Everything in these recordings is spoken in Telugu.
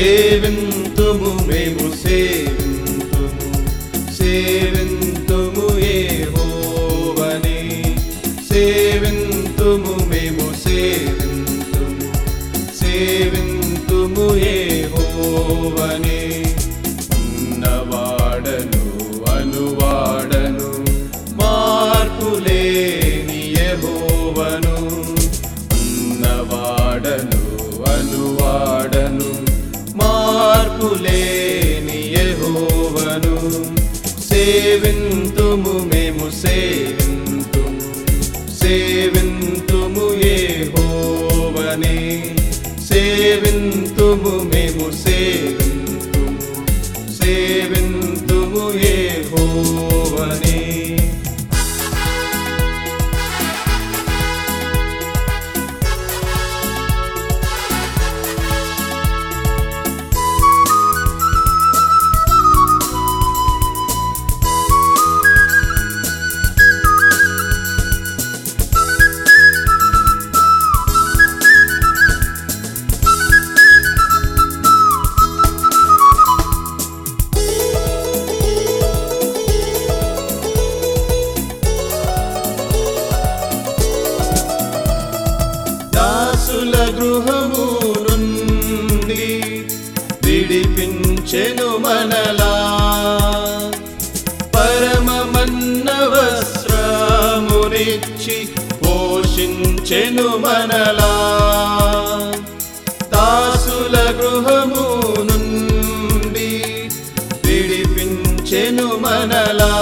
సేవింతుము మేము సేవింతుము సేవింతుము యెహోవని సేవింతుము మేము సేవింతుము సేవింతుము యెహోవని ఉన్నవాడను అనువాడను మార్పులేని యెహోవను ఉన్నవాడను అనువాడను మార్పులేని యెహోవను సేవింతుము మేము సేవింతుము సేవింతుము యెహోవనే సేవింతుము మేము సేవింతుము సేవింతుము యెహోవనే దాసుల గృహము నుండి విడిపించెను మనలా పరమమన్న వస్త్రమునిచ్చి పోషించెను మనలా దాసుల గృహము నుండి విడిపించెను మనలా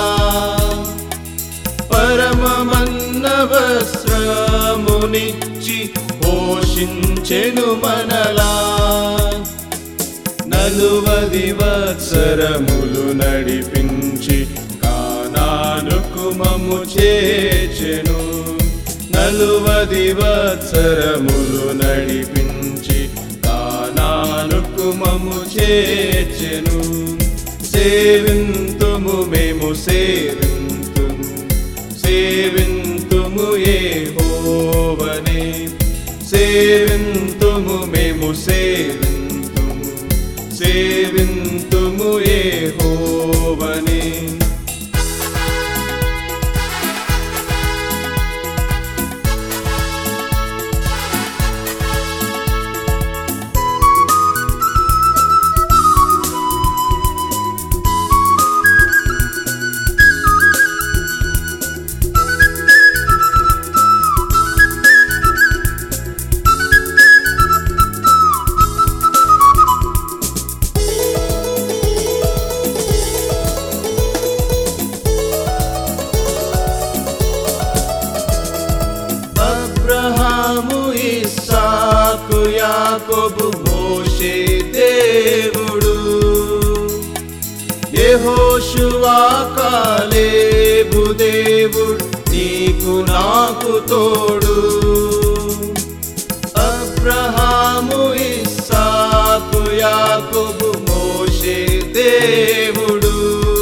పరమమన్న వస్త్రమునిచ్చి పోషించెను మనలా నలువది వత్సరములు నడిపించి కానానుకు మము చేచెను నలువది వత్సరములు నడిపించి కానానుకు మము చేచెను సేవింతుము మేము సేవింతుము సేవింతుము యెహోవనే సేవింతుము మేము సేవింతుము సేవింతుము యెహోవనే అబ్రహాము ఇస్సాకు యాకోబు మోషే దేవుడు యెహోషువా కాలేబు దేవుడు నీకు నాకు తోడు అబ్రహాము ఇస్సాకు యాకోబు మోషే దేవుడు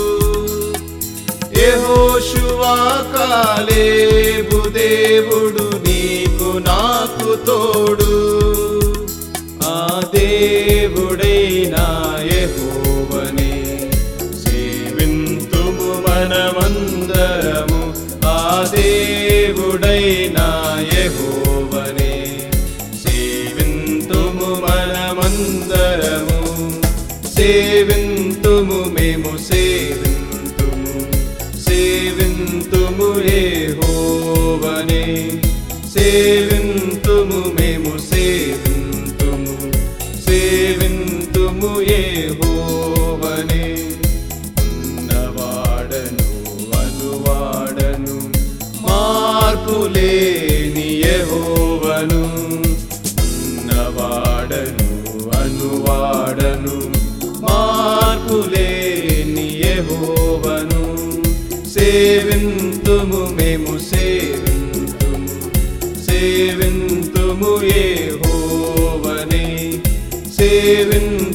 యెహోషువా కాలేబు దేవుడు నీకు నాకు తోడు ఆ దేవుడైనా యెహోవనే సేవింతుము మనమందరము ఆ దేవుడైనా యెహోవనే సేవింతుము మనమందరము సేవింతుము మేము సేవింతుము సేవింతుము యెహోవనే సేవింతుము మేము సేవింతుము సేవింతుము యెహోవనే ఉన్నవాడను అనువాడను మార్పులేని యెహోవను ఉన్నవాడను అనువాడను మార్పులేని యెహోవను సేవింతుము మేము సేవింతుము సేవింతుము యెహోవనే సేవింతుము